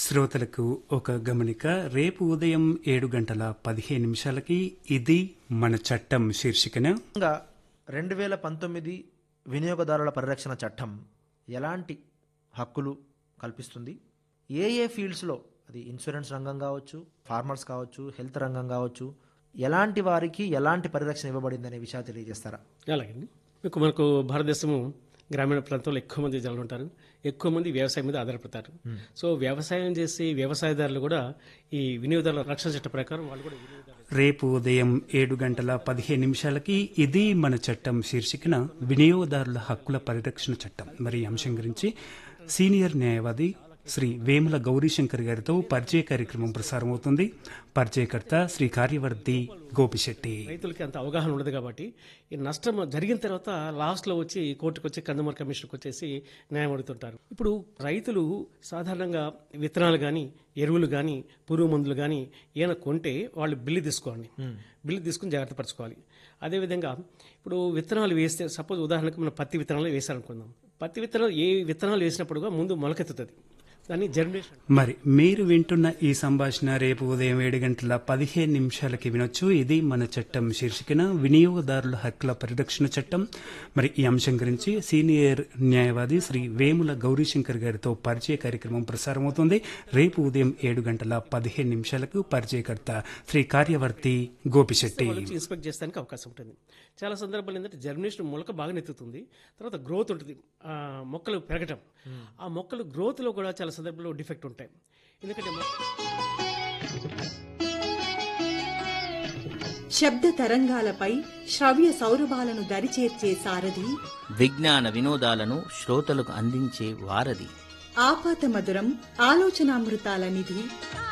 శ్రోతలకు ఒక గమనిక రేపు ఉదయం ఏడు గంటల పదిహేను నిమిషాలకి ఇది మన చట్టం శీర్షికన ముఖ్యంగా రెండు వేల పంతొమ్మిది వినియోగదారుల పరిరక్షణ చట్టం ఎలాంటి హక్కులు కల్పిస్తుంది ఏ ఏ ఫీల్డ్స్లో అది ఇన్సూరెన్స్ రంగం కావచ్చు ఫార్మర్స్ కావచ్చు హెల్త్ రంగం కావచ్చు ఎలాంటి వారికి ఎలాంటి పరిరక్షణ ఇవ్వబడింది అనే విషయాలు తెలియజేస్తారా అలాగండి మీకు మనకు భారతదేశము గ్రామీణ ప్రాంతంలో ఎక్కువ మంది జనాలు ఉంటారు ఎక్కువ మంది వ్యవసాయం మీద ఆధారపడతారు సో వ్యవసాయం చేసే వ్యవసాయదారులు కూడా ఈ వినియోగదారుల రక్షణ చట్ట ప్రకారం వాళ్ళు కూడా వినియోగదారులు రేపు ఉదయం ఏడు గంటల పదిహేను నిమిషాలకి ఇది మన చట్టం శీర్షికన వినియోగదారుల హక్కుల పరిరక్షణ చట్టం మరి ఈ అంశం గురించి సీనియర్ న్యాయవాది శ్రీ వేముల గౌరీశంకర్ గారితో పరిచయ కార్యక్రమం ప్రసారం అవుతుంది పరిచయకర్త శ్రీ కార్యవర్తి గోపిశెట్టి రైతులకి అంత అవగాహన ఉండదు కాబట్టి ఈ నష్టం జరిగిన తర్వాత లాస్ట్లో వచ్చి కోర్టుకు వచ్చి కన్జ్యూమర్ కమిషన్కి వచ్చేసి న్యాయం అడుగుతుంటారు ఇప్పుడు రైతులు సాధారణంగా విత్తనాలు కానీ ఎరువులు కానీ పురుగు మందులు కానీ ఏమైనా కొంటే వాళ్ళు బిల్లు తీసుకోండి బిల్లు తీసుకుని జాగ్రత్త పరచుకోవాలి అదేవిధంగా ఇప్పుడు విత్తనాలు వేస్తే సపోజ్ ఉదాహరణకు మనం పత్తి విత్తనాలు వేసారనుకుందాం పత్తి విత్తనాలు ఏ విత్తనాలు వేసినప్పుడుగా ముందు మొలకెత్తుతుంది దాన్ని జర్మినేషన్ మరి మీరు వింటున్న ఈ సంభాషణ రేపు ఉదయం ఏడు గంటల పదిహేను నిమిషాలకి వినొచ్చు ఇది మన చట్టం శీర్షికన వినియోగదారుల హక్కుల పరిరక్షణ చట్టం మరి ఈ అంశం గురించి సీనియర్ న్యాయవాది శ్రీ వేముల గౌరీశంకర్ గారితో పరిచయ కార్యక్రమం ప్రసారం అవుతుంది రేపు ఉదయం ఏడు గంటల పదిహేను నిమిషాలకు పరిచయకర్త శ్రీ కార్యవర్తి గోపిశెట్టి వాళ్ళు వచ్చి ఇన్స్పెక్ట్ చేస్తానికి అవకాశం ఉంటుంది చాలా సందర్భాలు ఏంటంటే జర్మినేషన్ మొలక బాగా నెత్తుతుంది తర్వాత గ్రోత్ ఉంటుంది ఆ మొక్కలు పెరగటం ఆ మొక్కలు గ్రోత్లో కూడా చాలా సందర్భాల్లో డిఫెక్ట్ ఉంటాయి ఎందుకంటే మొ- శబ్ద తరంగాలపై శ్రవ్య సౌరభాలను దరిచేర్చే సారథి విజ్ఞాన వినోదాలను శ్రోతలకు అందించే వారధి ఆపాత మధురం ఆలోచనామృతాల నిధి